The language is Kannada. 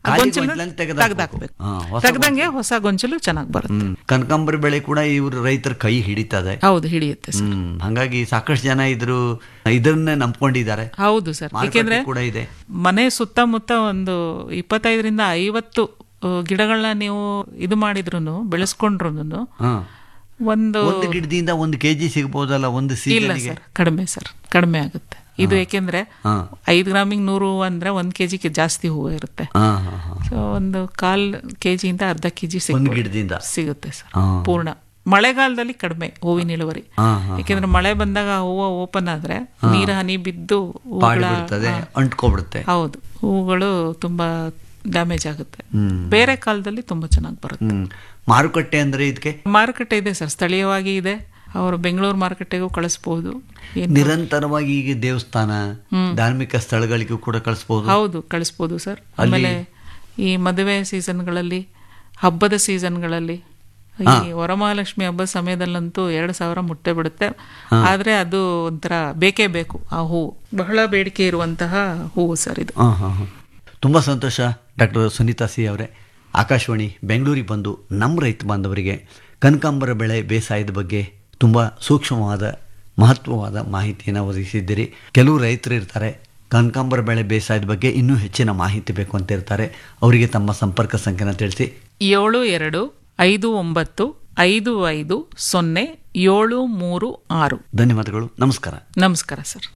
ಖಾಲಿ ಗೊಂಚಲು ಗೊಂಚಲನ್ನ ತೆಗೆದಾಕ್ಬೇಕು. ತೆಗೆದಾಕ್ಬೇಕು ಹಾ, ಹೊಸ ತೆಗ್ದಂಗೆ ಹೊಸ ಗೊಂಚಲು ಚೆನ್ನಾಗಿ ಬರುತ್ತೆ ಹ್ಮ್ ಕನಕಾಂಬರಿ ಬೆಳೆ ಕೂಡ ಇವ್ರ ರೈತರ ಕೈ ಹಿಡಿತದೆ ಹೌದು ಹಿಡಿಯುತ್ತೆ ಸರ್ ಹ್ಮ್ ಹಂಗಾಗಿ ಸಾಕಷ್ಟು ಜನ ಇದ್ರು ಇದನ್ನೇ ನಂಬ್ಕೊಂಡಿದ್ದಾರೆ ಹೌದು ಸರ್ ಮಾರುಕಟ್ಟೆ ಏಕೆಂದ್ರೆ ಕೂಡ ಇದೆ ಮನೆ ಸುತ್ತಮುತ್ತ ಒಂದು ಇಪ್ಪತ್ತೈದರಿಂದ ಐವತ್ತು ಆ, ಗಿಡಗಳನ್ನ ನೀವು ಇದು ಮಾಡಿದ್ರು ಬೆಳೆಸ್ಕೊಂಡ್ರು ಹಾ ಒಂದು ಒಂದು ಗಿಡದಿಂದ ಒಂದು ಕೆಜಿ ಸಿಗ್ಬೋದಲ್ಲ ಒಂದು ಇಲ್ಲ ಸೀಸನ್ಗೆ ಸರ್ ಕಡಿಮೆ ಸರ್ ಕಡಿಮೆ ಆಗುತ್ತೆ ಇದು ಏಕೆಂದ್ರೆ ಹಾ. ಐದು ಗ್ರಾಮಿಗೆ ನೂರು ಹೂವು ಅಂದ್ರೆ ಒಂದ್ ಕೆಜಿಗೆ ಜಾಸ್ತಿ ಹೂವು ಇರುತ್ತೆ ಹಾ ಹಾ ಹಾ ಸೊ ಒಂದು ಕಾಲ್ ಕೆಜಿಯಿಂದ ಅರ್ಧ ಕೆಜಿ ಒಂದು ಗಿಡದಿಂದ ಸಿಗುತ್ತೆ ಸರ್ ಹಾ. ಪೂರ್ಣ ಮಳೆಗಾಲದಲ್ಲಿ ಕಡಿಮೆ ಹೂವಿನ ಇಳುವರಿ ಹಾ ಹಾ ಯಾಕೆಂದ್ರೆ ಮಳೆ ಬಂದಾಗ ಹೂವು ಓಪನ್ ಆದ್ರೆ ನೀರು ಹನಿ ಬಿದ್ದು ಪಾಡಿ ಹೂಗಳ ಬಿಡ್ತದೆ ಅಂಟ್ಕೊಬಿಡುತ್ತೆ ಹೌದು ಹೂಗಳು ತುಂಬಾ ಡ್ಯಾಮೇಜ್ ಆಗುತ್ತೆ ಹ್ಮ್ ಬೇರೆ ಕಾಲದಲ್ಲಿ ತುಂಬಾ ಚೆನ್ನಾಗಿ ಬರುತ್ತೆ ಹ್ಮ್ ಮಾರುಕಟ್ಟೆ ಅಂದ್ರೆ ಇದಕ್ಕೆ ಮಾರುಕಟ್ಟೆ ಇದೆ ಸರ್ ಸ್ಥಳೀಯವಾಗಿ ಇದೆ ಅವರು ಬೆಂಗಳೂರು ಮಾರುಕಟ್ಟೆಗೂ ಕಳಿಸ್ಬೋದು ಏನ್ ನಿರಂತರವಾಗಿ ಈಗ ದೇವಸ್ಥಾನ ಧಾರ್ಮಿಕ ಸ್ಥಳಗಳಿಗೂ ಕೂಡ ಕಳಿಸ್ಬೋದು ಹೌದು ಕಳಿಸ್ಬೋದು ಸರ್ ಆಮೇಲೆ ಈ ಮದುವೆ ಸೀಸನ್ಗಳಲ್ಲಿ ಹಬ್ಬದ ಸೀಸನ್ಗಳಲ್ಲಿ ಈ ವರಮಹಾಲಕ್ಷ್ಮಿ ಹಬ್ಬದ ಸಮಯದಲ್ಲಂತೂ ಎರಡು ಸಾವಿರ ಮುಟ್ಟೆ ಬಿಡುತ್ತೆ ಆದ್ರೆ ಅದು ಒಂಥರ ಬೇಕೇ ಬೇಕು ಆ ಹೂವು ಬಹಳ ಬೇಡಿಕೆ ಇರುವಂತಹ ಹೂವು ಸರ್ ಇದು ಹಾಂ ಹಾಂ ಹಾಂ ತುಂಬ ಸಂತೋಷ ಡಾಕ್ಟರ್ ಸುನೀತಾ ಸಿ ಅವರೇ ಆಕಾಶವಾಣಿ ಬೆಂಗಳೂರಿಗೆ ಬಂದು ನಮ್ಮ ರೈತ ಬಾಂಧವರಿಗೆ ಕನಕಾಂಬರ ಬೆಳೆ ಬೇಸಾಯದ ಬಗ್ಗೆ ತುಂಬ ಸೂಕ್ಷ್ಮವಾದ ಮಹತ್ವವಾದ ಮಾಹಿತಿಯನ್ನು ಒದಗಿಸಿದ್ದೀರಿ ಕೆಲವು ರೈತರು ಇರ್ತಾರೆ ಕನಕಾಂಬರ ಬೆಳೆ ಬೇಸಾಯದ ಬಗ್ಗೆ ಇನ್ನೂ ಹೆಚ್ಚಿನ ಮಾಹಿತಿ ಬೇಕು ಅಂತ ಇರ್ತಾರೆ ಅವರಿಗೆ ತಮ್ಮ ಸಂಪರ್ಕ ಸಂಖ್ಯೆನ ತಿಳಿಸಿ ಏಳು ಎರಡು ಐದು ಒಂಬತ್ತು ಐದು ಐದು ಸೊನ್ನೆ ಏಳು ಮೂರು ಆರು ಧನ್ಯವಾದಗಳು ನಮಸ್ಕಾರ ನಮಸ್ಕಾರ ಸರ್